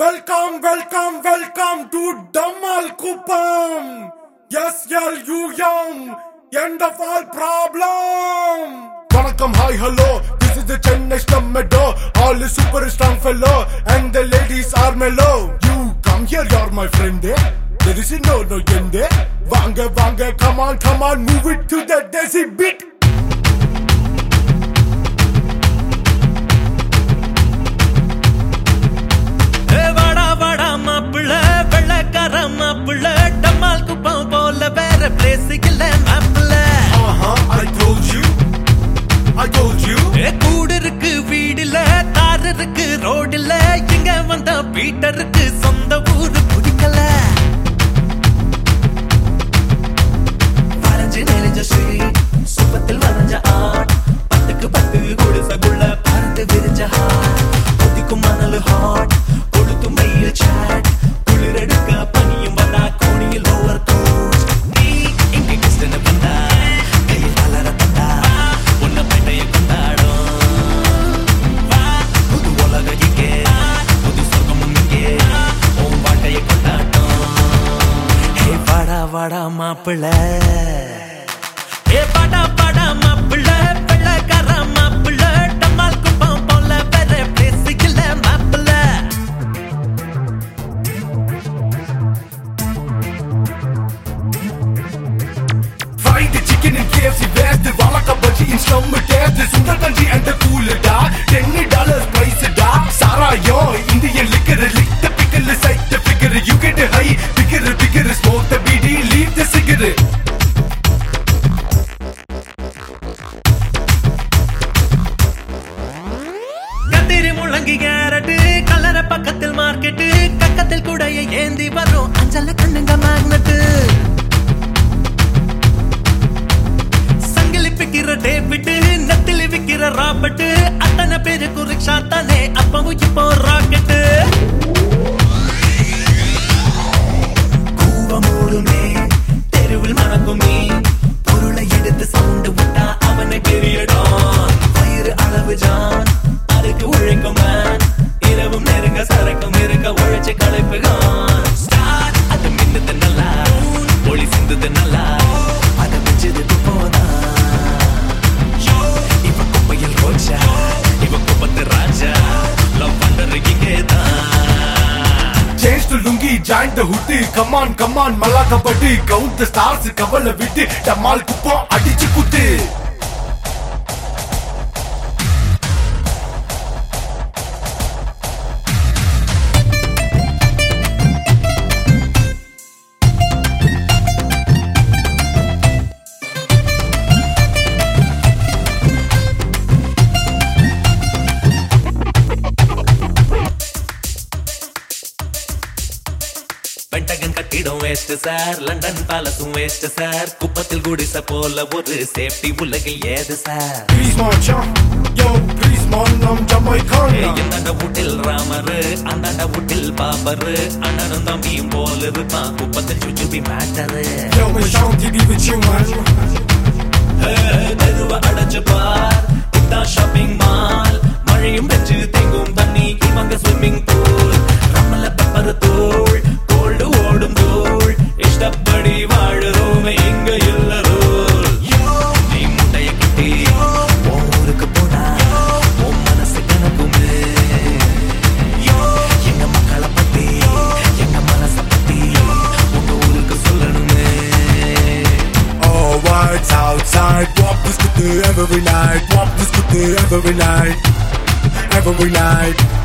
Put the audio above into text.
Welcome welcome welcome to Dammal Kuppam slum end of all problem வணக்கம் hi hello this is the Chennai ஸ்டம்மெடோ all is super strong fellow and the ladies are mellow you come here you are my friend There is no no end வாங்க வாங்க come on come on move it to the desi beat ஏ வாடா வாடா மாப்பிள்ள வெள்ளக்கார மாப்பிள்ள டம்மால் குப்பம் போல வேற place இல்ல மாப்பிள்ள uh-huh I told you I told you ஏ கூடு இருக்கு வீடுல தார் இருக்கு ரோடுல இங்க வந்த பீட்டருக்கு சொந்த ஊரு பிடிக்கல வரைஞ்சு நெளிஞ்ச ஸ்ட்ரீட் சுப்பத்தில் வரைஞ்ச ஆர்ட் பத்துக்கு பத்து குடிசைக்குள்ள பறந்து விரிஞ்ச ஹார்ட் கொதிக்கும் மணல் ஹாட் கொளுத்தும் வெயில் சாட் குளிரெடுக்க பனியும் வந்தா கோணியில் ஓவர் கோட் நீ இங்கே கிறிஸ்டன வந்தா கையில் வளர தந்தா உன்னை பேட்டைய கொண்டாடும் வா புது உலக இங்கே புது சொர்க்கமும் இங்கே உன் வாழ்க்கையை கொண்டாட்டம் ஹே வாடா வாடா மாப்பிள்ள ஏ வாடா வாடா மாப்பிள்ள வெள்ளக்கார மாப்பிள்ள டம்மால் குப்பம் போல வேற பிளேஸ் இல்ல மாப்பிள்ள Fried chicken in KFC West வாழக்கா bajji in slum taste Sundar கஞ்சி and the cool டா டென் டாலர்ஸ் பிரைஸ் டா சாராயம் Indian liquor lick the pickle side the figure you get high figure figure smoke the beedi leave the cigar கத்திரி முழங்கி carrot கலர பக்கத்தில் market கக்கத்தில் கூடைய ஏந்தி வரும் அஞ்சல கண்ணுங்க மேக்னட்டு சங்கிலி பிக்கிற டேபிட்டு நெத்திலி விக்கிற ராபர்ட் அத்தனை பேருக்கு ரிக்ஷா தானே அப்பவும் இப்போ ராக்கெட்டு கூவமூடுமே தெருவில் மணக்குமே பொருளை எடுத்து சவுண்டு விட்டா அவனை தெரியடும் வயிறு அளவு ஜான் அதுக்கு உழைக்கும் man. இரவும் நெருங்க சரக்கும் இருக்க உழைச்சு களைப்புகான் ஸ்டார்ட் அது மின்னுது நல்லா ஒளி சிந்துது நல்லா அதை வச்சதுக்கு போனா இவ குப்பையில் ரோஜா இவ குப்பத்து ராஜா லவ் பண்றது இங்கேதான் Change to lungi, join the hood. Come on, come on, மல்லாக்க பட்டு count the stars, கவலை விட்டு டமால் குப்பம் அடிச்சு குத்து பென்டகன் கட்டிடம் வேஸ்ட் சார் லண்டன் பேலஸும் வேஸ்ட் சார் குப்பத்தில் குடிசை போல ஒரு சேஃப்டி உலகில் ஏது sir Please my chum, yo, please my nam Jamaican. எந்தாண்ட வீட்டில் ராமரு அந்தாண்ட வீட்டில் பாபரு அண்ணனும் தம்பியும் போல இருப்பான் குப்பத்தில் சுச்சுபி matter Yo, my Sean TV with you, man. தெருவ அடைச்சு பார் இதான் ஷாப்பிங் மால் மழையும் வெச்சு தேங்கும் தண்ணி இவங்க ஸ்விம்மிங் பூல் ரம்மல பெப்பர் தூள் கோல்டு ஓடும் தூள் இஷ்டப்படி வாழுறோமே இங்க இல்ல ரூல் நீ முட்டைய கட்டி உன் ஊருக்கு போனா உன் மனசு கணக்குமே எங்க மக்களை பத்தி எங்க மனச பத்தி உங்க ஊருக்கு சொல்லணுமே Oh, what's outside? Walk the scooter every night. Walk the scooter every night. Every night.